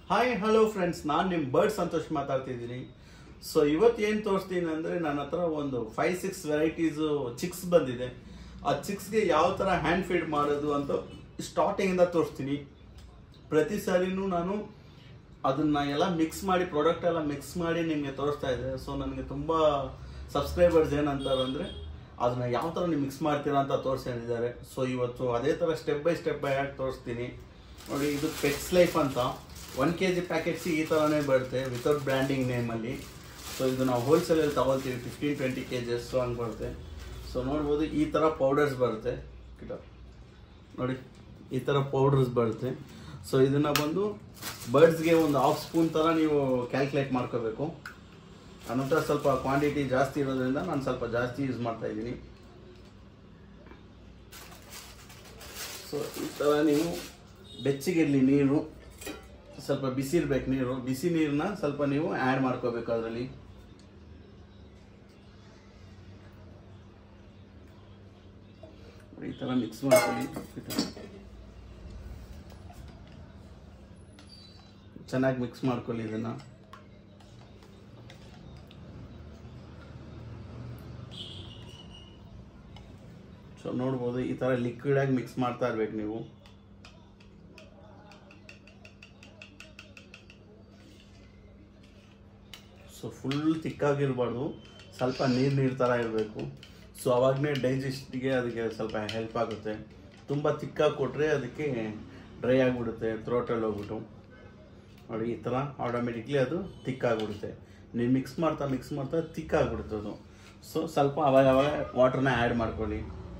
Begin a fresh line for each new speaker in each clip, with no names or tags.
hi hello friends ನಾನು ನಿಮ್ಮ bird Santosh ಮಾತಾಡ್ತಿದ್ದೀನಿ ಸೊ ಇವತ್ತು ಏನು ತೋರಿಸ್ತೀನಿ ಅಂದರೆ ನನ್ನ ಹತ್ರ ಒಂದು ಫೈವ್ ಸಿಕ್ಸ್ ವೆರೈಟೀಸು ಚಿಕ್ಸ್ ಬಂದಿದೆ ಆ ಚಿಕ್ಸ್ಗೆ ಯಾವ ಥರ ಹ್ಯಾಂಡ್ ಫೀಡ್ ಮಾಡೋದು ಅಂತ ಸ್ಟಾರ್ಟಿಂಗಿಂದ ತೋರಿಸ್ತೀನಿ ಪ್ರತಿ ಸಾರಿನೂ ನಾನು ಅದನ್ನ ಎಲ್ಲ ಮಿಕ್ಸ್ ಮಾಡಿ ಪ್ರಾಡಕ್ಟ್ ಎಲ್ಲ ಮಿಕ್ಸ್ ಮಾಡಿ ನಿಮಗೆ ತೋರಿಸ್ತಾ ಇದ್ದೆ ಸೊ ನನಗೆ ತುಂಬ ಸಬ್ಸ್ಕ್ರೈಬರ್ಸ್ ಏನಂತಾರೆ ಅಂದರೆ ಅದನ್ನ ಯಾವ ಥರ ನೀವು ಮಿಕ್ಸ್ ಮಾಡ್ತೀರಾ ಅಂತ ತೋರಿಸಿದ್ದಾರೆ ಸೊ ಇವತ್ತು ಅದೇ ಥರ ಸ್ಟೆಪ್ ಬೈ ಸ್ಟೆಪ್ ಬೈ ಆಗಿ ತೋರಿಸ್ತೀನಿ ನೋಡಿ ಇದು ಪೆಟ್ಸ್ ಲೈಫ್ ಅಂತ ಒನ್ ಕೆ ಜಿ ಪ್ಯಾಕೆಟ್ಸಿ ಈ ಥರನೇ ಬರುತ್ತೆ ವಿತೌಟ್ ಬ್ರ್ಯಾಂಡಿಂಗ್ ನೇಮಲ್ಲಿ ಸೊ ಇದು ನಾವು ಹೋಲ್ಸೇಲಲ್ಲಿ ತಗೊಳ್ತೀವಿ ಫಿಫ್ಟೀನ್ ಟ್ವೆಂಟಿ ಕೆ ಜಿಸ್ ಹಂಗೆ ಬರುತ್ತೆ ಸೊ ನೋಡ್ಬೋದು ಈ ಥರ ಪೌಡರ್ಸ್ ಬರುತ್ತೆ ಕಿಟ ನೋಡಿ ಈ ಥರ ಪೌಡರ್ಸ್ ಬರುತ್ತೆ ಸೊ ಇದನ್ನು ಬಂದು ಬರ್ಡ್ಸ್ಗೆ ಒಂದು ಹಾಫ್ ಸ್ಪೂನ್ ಥರ ನೀವು ಕ್ಯಾಲ್ಕುಲೇಟ್ ಮಾಡ್ಕೋಬೇಕು ಅನಂತರ ಸ್ವಲ್ಪ ಕ್ವಾಂಟಿಟಿ ಜಾಸ್ತಿ ಇರೋದ್ರಿಂದ ನಾನು ಸ್ವಲ್ಪ ಜಾಸ್ತಿ ಯೂಸ್ ಮಾಡ್ತಾ ಇದ್ದೀನಿ ಸೊ ಈ ಥರ ನೀವು ಬೆಚ್ಚಗಿರಲಿ ನೀರು ಸ್ವಲ್ಪ ಬಿಸಿ ಇರ್ಬೇಕು ನೀರು ಬಿಸಿ ನೀರನ್ನ ಸ್ವಲ್ಪ ನೀವು ಆ್ಯಡ್ ಮಾಡ್ಕೋಬೇಕು ಅದರಲ್ಲಿ ಈ ಥರ ಮಿಕ್ಸ್ ಮಾಡ್ಕೊಳ್ಳಿ ಚೆನ್ನಾಗಿ ಮಿಕ್ಸ್ ಮಾಡ್ಕೊಳ್ಳಿ ಇದನ್ನ ಸೊ ನೋಡ್ಬೋದು ಈ ಥರ ಲಿಕ್ವಿಡ್ ಆಗಿ ಮಿಕ್ಸ್ ಮಾಡ್ತಾ ಇರ್ಬೇಕು ನೀವು ಸೊ ಫುಲ್ ತಿಕ್ಕಾಗಿರ್ಬಾರ್ದು ಸ್ವಲ್ಪ ನೀರು ನೀರು ಥರ ಇರಬೇಕು ಸೊ ಅವಾಗಲೇ ಡೈಜೆಸ್ಟ್ಗೆ ಅದಕ್ಕೆ ಸ್ವಲ್ಪ ಹೆಲ್ಪ್ ಆಗುತ್ತೆ ತುಂಬ ತಿಕ್ಕಾಗಿ ಕೊಟ್ಟರೆ ಅದಕ್ಕೆ ಡ್ರೈ ಆಗಿಬಿಡುತ್ತೆ ಥ್ರೋಟಲ್ಲಿ ಹೋಗ್ಬಿಟ್ಟು ನೋಡಿ ಈ ಥರ ಆಟೋಮೆಟಿಕ್ಲಿ ಅದು ತಿಕ್ಕಾಗ್ಬಿಡುತ್ತೆ ನೀವು ಮಿಕ್ಸ್ ಮಾಡ್ತಾ ಮಿಕ್ಸ್ ಮಾಡ್ತಾ ತಿಕ್ಕಾಗ್ಬಿಡುತ್ತೆ ಅದು ಸೊ ಸ್ವಲ್ಪ ಅವಾಗ ಅವಾಗ ವಾಟರ್ನ ಆ್ಯಡ್ ಮಾಡ್ಕೊಳ್ಳಿ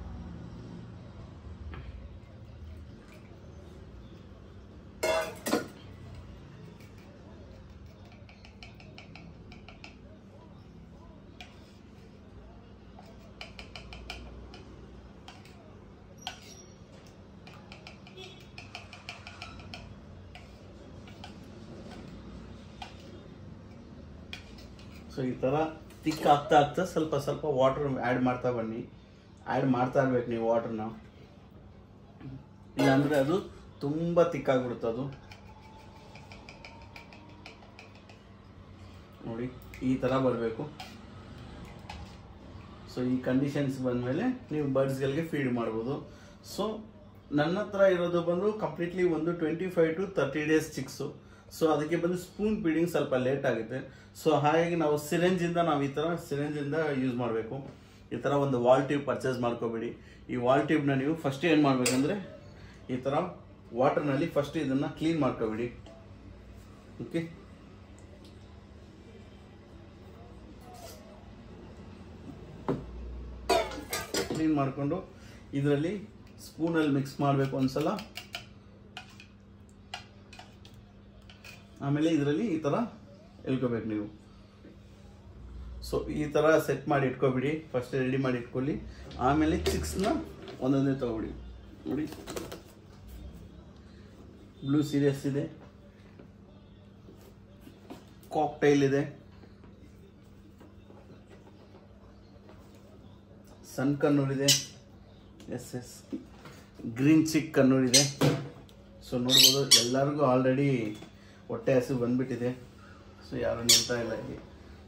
ಸೊ ಈ ಥರ ತಿಕ್ ಆಗ್ತಾ ಆಗ್ತಾ ಸ್ವಲ್ಪ ಸ್ವಲ್ಪ ವಾಟರ್ ಆ್ಯಡ್ ಮಾಡ್ತಾ ಬನ್ನಿ ಆ್ಯಡ್ ಮಾಡ್ತಾ ಇರ್ಬೇಕು ನೀವು ವಾಟರ್ನ ಇಲ್ಲಾಂದರೆ ಅದು ತುಂಬ ತಿಕ್ಕಾಗ್ಬಿಡುತ್ತೆ ಅದು ನೋಡಿ ಈ ಥರ ಬರಬೇಕು ಸೊ ಈ ಕಂಡೀಷನ್ಸ್ ಬಂದಮೇಲೆ ನೀವು ಬರ್ಡ್ಸ್ಗಳಿಗೆ ಫೀಡ್ ಮಾಡ್ಬೋದು ಸೊ ನನ್ನ ಹತ್ರ ಇರೋದು ಬಂದು ಕಂಪ್ಲೀಟ್ಲಿ ಒಂದು twenty five to thirty days chicks so ಅದಕ್ಕೆ ಬಂದು ಸ್ಪೂನ್ ಫೀಡಿಂಗ್ ಸ್ವಲ್ಪ ಲೇಟ್ ಆಗುತ್ತೆ ಸೊ ಹಾಗಾಗಿ ನಾವು ಸಿರೆಂಜಿಂದ ನಾವು ಈ ಥರ ಸಿರೆಂಜಿಂದ ಯೂಸ್ ಮಾಡಬೇಕು ಈ ಥರ ಒಂದು ವಾಲ್ ಟ್ಯೂಬ್ ಪರ್ಚೇಸ್ ಮಾಡ್ಕೋಬೇಡಿ ಈ ವಾಲ್ ಟ್ಯೂಬ್ನ ನೀವು ಫಸ್ಟ್ ಏನು ಮಾಡಬೇಕಂದ್ರೆ ಈ ಥರ ವಾಟರ್ನಲ್ಲಿ ಫಸ್ಟ್ ಇದನ್ನು ಕ್ಲೀನ್ ಮಾಡ್ಕೋಬೇಡಿ ಓಕೆ ಕ್ಲೀನ್ ಮಾಡಿಕೊಂಡು ಇದರಲ್ಲಿ ಸ್ಪೂನಲ್ಲಿ ಮಿಕ್ಸ್ ಮಾಡಬೇಕು ಒಂದ್ಸಲ ಆಮೇಲೆ ಇದರಲ್ಲಿ ಈ ಥರ ಎಲ್ಕೋಬೇಕು ನೀವು ಸೊ ಈ ಥರ ಸೆಟ್ ಮಾಡಿ ಇಟ್ಕೊಬಿಡಿ ಫಸ್ಟ್ ರೆಡಿ ಮಾಡಿ ಇಟ್ಕೊಳ್ಳಿ ಆಮೇಲೆ ಚಿಕ್ಸ್ನ ಒಂದೊಂದೇ ತಗೊಬಿಡಿ ನೋಡಿ ಬ್ಲೂ ಸೀರಿಯಸ್ ಇದೆ ಕಾಕ್ಟೈಲ್ ಇದೆ ಸನ್ ಕನ್ನೂರ್ ಇದೆ yes yes green cheek conure ಇದೆ ಸೊ ನೋಡ್ಬೋದು ಎಲ್ಲರಿಗೂ ಆಲ್ರೆಡಿ ಹೊಟ್ಟೆ ಹಸು ಬಂದ್ಬಿಟ್ಟಿದೆ ಸೊ ಯಾರು ನಿಲ್ತಾ ಇಲ್ಲ ಇಲ್ಲಿ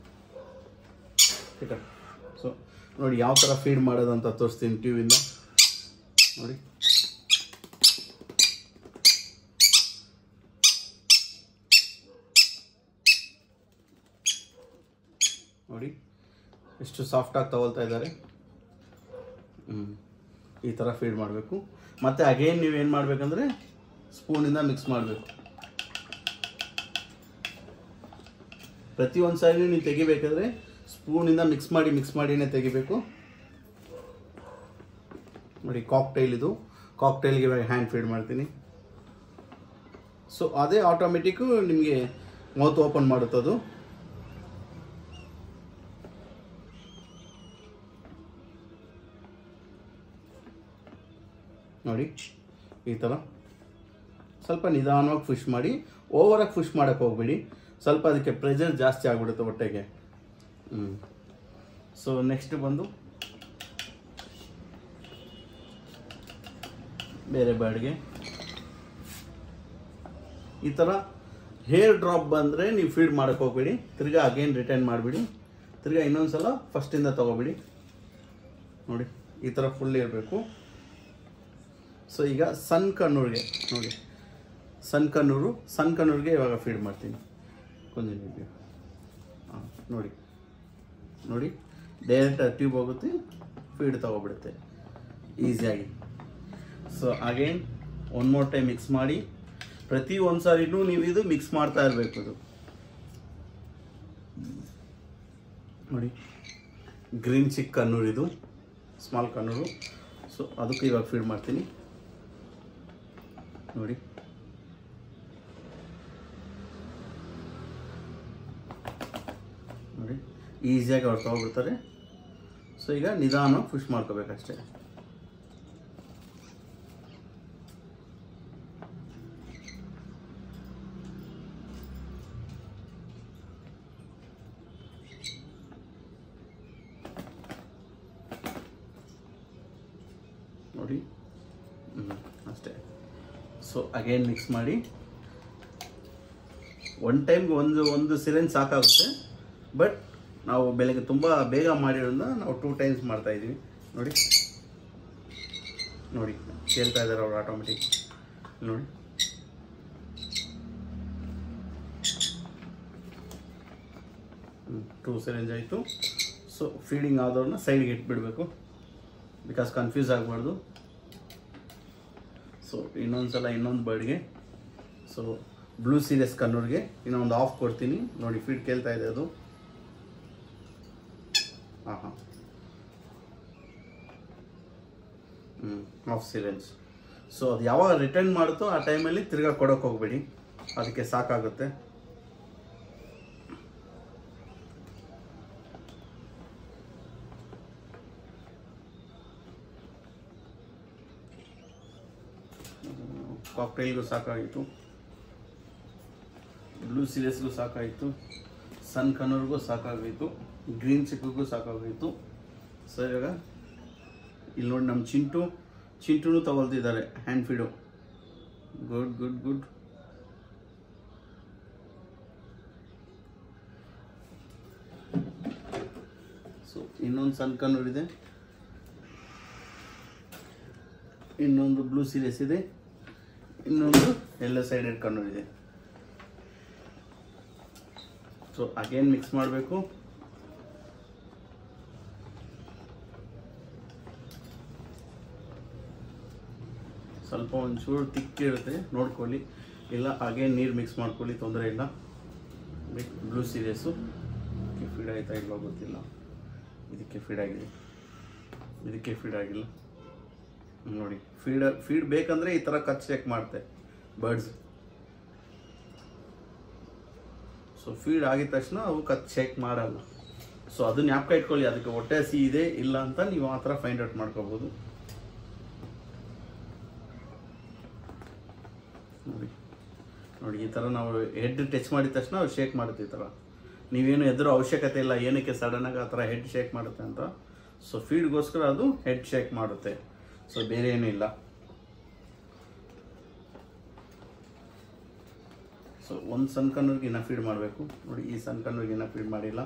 ಸೊ ನೋಡಿ ಯಾವ ಥರ ಫೀಡ್ ಮಾಡೋದು ಅಂತ ತೋರಿಸ್ತೀನಿ ಟ್ಯೂಬಿಂದ ನೋಡಿ ನೋಡಿ ಎಷ್ಟು ಸಾಫ್ಟಾಗಿ ತಗೊಳ್ತಾ ಇದ್ದಾರೆ ಹ್ಞೂ ಈ ಥರ ಫೀಡ್ ಮಾಡಬೇಕು ಮತ್ತು ಅಗೇನ್ ನೀವು ಏನು ಮಾಡಬೇಕಂದ್ರೆ ಸ್ಪೂನಿಂದ ಮಿಕ್ಸ್ ಮಾಡಬೇಕು ಪ್ರತಿಯೊಂದು ಸಾರಿ ನೀವು ತೆಗಿಬೇಕಾದ್ರೆ ಸ್ಪೂನಿಂದ ಮಿಕ್ಸ್ ಮಾಡಿ ಮಿಕ್ಸ್ ಮಾಡಿನೇ ತೆಗಿಬೇಕು ನೋಡಿ ಕಾಕ್ಟೈಲ್ ಇದು ಕಾಕ್ಟೈಲ್ಗೆ ಹ್ಯಾಂಡ್ ಫೀಡ್ ಮಾಡ್ತೀನಿ ಸೊ ಅದೇ ಆಟೋಮೆಟಿಕ್ಕು ನಿಮಗೆ ಮೌತ್ ಓಪನ್ ಮಾಡುತ್ತದು ನೋಡಿ ಈ ಥರ ಸ್ವಲ್ಪ ನಿಧಾನವಾಗಿ ಫುಷ್ ಮಾಡಿ ಓವರಾಗಿ ಫುಷ್ ಮಾಡೋಕ್ಕೆ ಹೋಗ್ಬೇಡಿ ಸ್ವಲ್ಪ ಅದಕ್ಕೆ ಪ್ರೆಷರ್ ಜಾಸ್ತಿ ಆಗಿಬಿಡುತ್ತೆ ಹೊಟ್ಟೆಗೆ ಹ್ಞೂ ಸೊ ನೆಕ್ಸ್ಟ್ ಬಂದು ಬೇರೆ ಬರ್ಡ್ಗೆ ಈ ಥರ ಹೇರ್ ಡ್ರಾಪ್ ಬಂದರೆ ನೀವು ಫೀಡ್ ಮಾಡಕ್ಕೆ ಹೋಗ್ಬೇಡಿ ತಿರ್ಗಾ ಅಗೇನ್ ರಿಟರ್ನ್ ಮಾಡಿಬಿಡಿ ತಿರ್ಗಾ ಇನ್ನೊಂದು ಸಲ ಫಸ್ಟಿಂದ ತೊಗೊಬಿಡಿ ನೋಡಿ ಈ ಥರ ಫುಲ್ ಇರಬೇಕು ಸೊ ಈಗ ಸಣ್ಣ ಕಣ್ಣೂರಿಗೆ ನೋಡಿ ಸಣ್ಣ ಕಣ್ಣೂರು ಸಣ್ಣ ಕಣ್ಣೂರಿಗೆ ಇವಾಗ ಫೀಡ್ ಮಾಡ್ತೀನಿ ಕೊಂಚ ಹಾಂ ನೋಡಿ ನೋಡಿ ಡೈರೆಕ್ಟ್ ಟ್ಯೂಬ್ ಹೋಗುತ್ತೆ ಫೀಡ್ ತಗೊಬಿಡುತ್ತೆ ಈಸಿಯಾಗಿ so again one more time mix ಮಾಡಿ ಪ್ರತಿ ಒಂದು ಸಾರಿನೂ ನೀವು ಇದು ಮಿಕ್ಸ್ ಮಾಡ್ತಾ ಇರಬೇಕು ಇದು ನೋಡಿ ಗ್ರೀನ್ ಚಿಕ್ ಕನ್ನೂರು ಇದು ಸ್ಮಾಲ್ ಕನ್ನೂರು ಸೊ ಅದಕ್ಕೆ ಇವಾಗ ಫೀಡ್ ಮಾಡ್ತೀನಿ ನೋಡಿ ನೋಡಿ ಈಸಿಯಾಗಿ ಅವ್ರು ತಗೊಬಿಡ್ತಾರೆ ಸೊ ಈಗ ನಿಧಾನ ಪುಷ್ ಮಾಡ್ಕೋಬೇಕಷ್ಟೇ ನೋಡಿ ಹ್ಮ್, ಅಷ್ಟೇ ಸೊ ಅಗೇನ್ ಮಿಕ್ಸ್ ಮಾಡಿ ಒನ್ ಟೈಮ್ಗೆ ಒಂದು ಒಂದು ಸಿರೆಂಜ್ ಸಾಕಾಗುತ್ತೆ ಬಟ್ ನಾವು ಬೆಳಗ್ಗೆ ತುಂಬ ಬೇಗ ಮಾಡಿರೋದ್ರಿಂದ ನಾವು ಟೂ ಟೈಮ್ಸ್ ಮಾಡ್ತಾ ಇದ್ದೀವಿ ನೋಡಿ ನೋಡಿ ಕೇಳ್ತಾ ಇದ್ದಾರೆ ಅವ್ರು ಆಟೋಮೆಟಿಕ್ ನೋಡಿ ಟೂ ಸಿರೆಂಜ್ ಆಯಿತು ಸೊ ಫೀಡಿಂಗ್ ಆದವ್ರನ್ನ ಸೈಡ್ಗೆ ಇಟ್ಬಿಡಬೇಕು ಬಿಕಾಸ್ ಕನ್ಫ್ಯೂಸ್ ಆಗಬಾರ್ದು ಸೊ ಇನ್ನೊಂದು ಸಲ ಇನ್ನೊಂದು ಬರ್ಡ್ಗೆ ಸೊ ಬ್ಲೂ ಸೀರಿಯಸ್ ಕನ್ನೂರ್ಗೆ ಇನ್ನೊಂದು ಆಫ್ ಕೊಡ್ತೀನಿ ನೋಡಿ ಫೀಡ್ ಕೇಳ್ತಾ ಇದೆ ಅದು ಹಾಂ ಹಾಂ ಹ್ಞೂ ಆಫ್ ಸಿರೆಂಜ್ ಸೊ ಅದು ಯಾವಾಗ ರಿಟರ್ನ್ ಮಾಡುತ್ತೋ ಆ ಟೈಮಲ್ಲಿ ತಿರ್ಗಾ ಕೊಡೋಕೆ ಹೋಗ್ಬೇಡಿ ಅದಕ್ಕೆ ಸಾಕಾಗುತ್ತೆ ಕಾಕ್ಟೈಲ್ಗೂ ಸಾಕಾಗಿತ್ತು ಬ್ಲೂ ಸೀರಿಯಸ್ಗೂ ಸಾಕಾಯಿತು ಸನ್ ಕನ್ನರ್ಗೂ ಸಾಕಾಗೋಯಿತು ಗ್ರೀನ್ ಚಿಕ್ಕಿಗೂ ಸಾಕಾಗೋಯಿತು ಸೊ ಇವಾಗ ಇಲ್ಲಿ ನೋಡಿ ನಮ್ಮ ಚಿಂಟು ಚಿಂಟುನು ತಗೊಳ್ತಿದ್ದಾರೆ hand feed good good good so ಇನ್ನೊಂದು ಸಣ್ಣ ಕನ್ನೂರ್ ಇದೆ ಇನ್ನೊಂದು ಬ್ಲೂ ಸೀರಿಯಸ್ ಇದೆ ಇನ್ನೊಂದು ಎಲ್ಲ ಸೈಡೆಡ್ ಕನ್ನೂರ್ ಇದೆ ಸೊ ಅಗೇನ್ ಮಿಕ್ಸ್ ಮಾಡಬೇಕು ಸ್ವಲ್ಪ ಒಂಚೂರು ತಿಕ್ಕಿರುತ್ತೆ ನೋಡ್ಕೊಳ್ಳಿ ಇಲ್ಲ ಅಗೇನ್ ನೀರು ಮಿಕ್ಸ್ ಮಾಡ್ಕೊಳ್ಳಿ ತೊಂದರೆ ಇಲ್ಲ ಬ್ಲೂ ಸೀರಿಯಸ್ಸು ಫೀಡ್ ಆಯ್ತಾ ಇಲ್ವೋ ಗೊತ್ತಿಲ್ಲ ಇದಕ್ಕೆ ಫೀಡ್ ಆಗಿದೆ ಇದಕ್ಕೆ ಫೀಡ್ ಆಗಿಲ್ಲ ನೋಡಿ ಫೀಡ್ ಫೀಡ್ ಬೇಕಂದ್ರೆ ಈ ಥರ ಕಚ್ ಚೆಕ್ ಮಾಡುತ್ತೆ ಬರ್ಡ್ಸ್ ಸೊ ಫೀಡ್ ಆಗಿದ ತಕ್ಷಣ ಅವು ಕಚ್ ಚೆಕ್ ಮಾಡಲ್ಲ ಸೊ ಅದನ್ನ ಜ್ಞಾಪಕ ಇಟ್ಕೊಳ್ಳಿ ಅದಕ್ಕೆ ಹೊಟ್ಟೆ ಹಸಿ ಇದೆ ಇಲ್ಲ ಅಂತ ನೀವು ಆ ಥರ ಫೈಂಡ್ ಔಟ್ ಮಾಡ್ಕೋಬೋದು ನೋಡಿ ನೋಡಿ ಈ ಥರ ನಾವು ಹೆಡ್ ಟಚ್ ಮಾಡಿದ ತಕ್ಷಣ ಅದು ಶೇಕ್ ಮಾಡುತ್ತೆ ಈ ಥರ ನೀವೇನು ಎದುರು ಅವಶ್ಯಕತೆ ಇಲ್ಲ ಏನಕ್ಕೆ ಸಡನ್ನಾಗಿ ಆ ಥರ ಹೆಡ್ ಶೇಕ್ ಮಾಡುತ್ತೆ ಅಂತ ಸೊ ಫೀಡ್ಗೋಸ್ಕರ ಅದು ಹೆಡ್ ಶೇಕ್ ಮಾಡುತ್ತೆ ಸೊ ಬೇರೆ ಏನೂ ಇಲ್ಲ ಸೊ ಒಂದು ಸಣ್ಣ ಕಣ್ಣೂರಿಗೆ ಇನ್ನ ಫೀಡ್ ಮಾಡಬೇಕು ನೋಡಿ ಈ ಸಣ್ಣ ಕಣ್ಣೂರಿಗೆ ಇನ್ನ ಫೀಡ್ ಮಾಡಿಲ್ಲ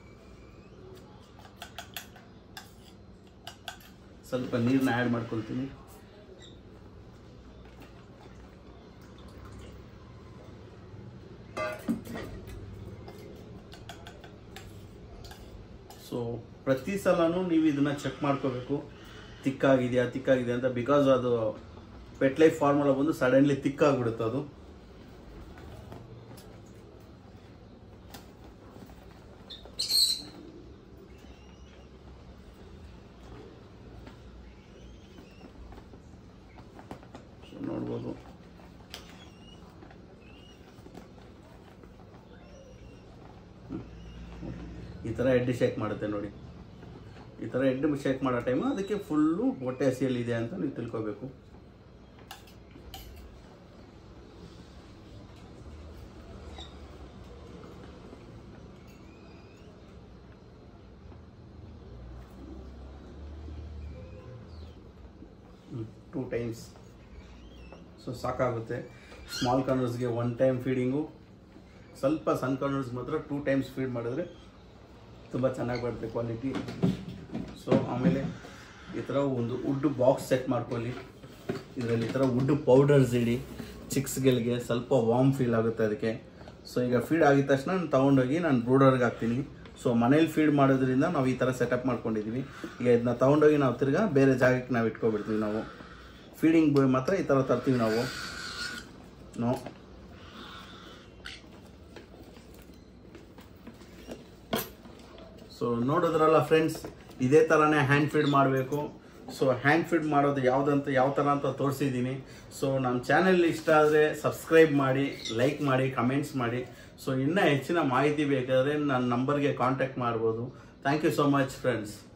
ಸ್ವಲ್ಪ ನೀರನ್ನ ಆ್ಯಡ್ ಮಾಡ್ಕೊಳ್ತೀನಿ ಸೊ ಪ್ರತಿ ಸಲನೂ ನೀವು ಇದನ್ನ ಚೆಕ್ ಮಾಡ್ಕೋಬೇಕು ತಿಕ್ಕಾಗಿದೆಯಾ ತಿಕ್ಕಾಗಿದೆ ಅಂತ ಬಿಕಾಸ್ ಅದು ಪೆಟ್ ಲೈಫ್ ಫಾರ್ಮುಲಾ ಬಂದು ಸಡನ್ಲಿ ತಿಕ್ಕಾಗ್ಬಿಡುತ್ತೆ ಅದು ಸೊ ನೋಡ್ಬೋದು ಈ ಥರ ಹೆಡ್ ಶೇಕ್ ಮಾಡುತ್ತೆ ನೋಡಿ ಈ ಥರ ಹೆಡ್ ಶೇಕ್ ಮಾಡೋ ಟೈಮು ಅದಕ್ಕೆ ಫುಲ್ಲು ಹೊಟ್ಟೆ ಹಸಿಯಲ್ಲಿದೆ ಅಂತ ನೀವು ತಿಳ್ಕೊಬೇಕು ಟೂ ಟೈಮ್ಸ್ ಸೊ ಸಾಕಾಗುತ್ತೆ ಸ್ಮಾಲ್ ಕಾರ್ನರ್ಸ್ಗೆ ಒನ್ ಟೈಮ್ ಫೀಡಿಂಗು ಸ್ವಲ್ಪ ಸನ್ ಕಾರ್ನರ್ಸ್ ಮಾತ್ರ ಟೂ ಟೈಮ್ಸ್ ಫೀಡ್ ಮಾಡಿದ್ರೆ ತುಂಬ ಚೆನ್ನಾಗಿ ಬರುತ್ತೆ ಕ್ವಾಲಿಟಿ ಸೊ ಆಮೇಲೆ ಈ ಥರ ಒಂದು ವುಡ್ ಬಾಕ್ಸ್ ಸೆಟ್ ಮಾಡ್ಕೊಳ್ಳಿ ಇದರಲ್ಲಿ ಈ ಥರ ವುಡ್ ಪೌಡರ್ಸ್ ಇಡಿ ಚಿಕ್ಸ್ಗಳಿಗೆ ಸ್ವಲ್ಪ ವಾರ್ಮ್ ಫೀಲ್ ಆಗುತ್ತೆ ಅದಕ್ಕೆ ಸೊ ಈಗ ಫೀಡ್ ಆಗಿದ ತಕ್ಷಣ ನಾನು ತೊಗೊಂಡೋಗಿ ನಾನು ಬ್ರೂಡರ್ಗೆ ಹಾಕ್ತೀನಿ ಸೊ ಮನೇಲಿ ಫೀಡ್ ಮಾಡೋದ್ರಿಂದ ನಾವು ಈ ಥರ ಸೆಟಪ್ ಮಾಡ್ಕೊಂಡಿದ್ದೀವಿ ಈಗ ಇದನ್ನ ತೊಗೊಂಡೋಗಿ ನಾವು ತಿರ್ಗಾ ಬೇರೆ ಜಾಗಕ್ಕೆ ನಾವು ಇಟ್ಕೊಬಿಡ್ತೀವಿ ನಾವು ಫೀಡಿಂಗ್ ಬಾಯ್ ಮಾತ್ರ ಈ ಥರ ತರ್ತೀವಿ ನಾವು ನೋ ಸೊ ನೋಡಿದ್ರಲ್ಲ ಫ್ರೆಂಡ್ಸ್ ಇದೇ ಥರನೇ ಹ್ಯಾಂಡ್ ಫೀಡ್ ಮಾಡಬೇಕು ಸೊ ಹ್ಯಾಂಡ್ ಫೀಡ್ ಮಾಡೋದು ಯಾವುದಂತ ಯಾವ ಥರ ಅಂತ ತೋರಿಸಿದ್ದೀನಿ ಸೊ ನಮ್ಮ ಚಾನೆಲ್ ಇಷ್ಟ ಆದರೆ ಸಬ್ಸ್ಕ್ರೈಬ್ ಮಾಡಿ ಲೈಕ್ ಮಾಡಿ ಕಮೆಂಟ್ಸ್ ಮಾಡಿ ಸೊ ಇನ್ನೂ ಹೆಚ್ಚಿನ ಮಾಹಿತಿ ಬೇಕಾದರೆ ನನ್ನ ನಂಬರ್ಗೆ ಕಾಂಟ್ಯಾಕ್ಟ್ ಮಾಡ್ಬೋದು thank you so much friends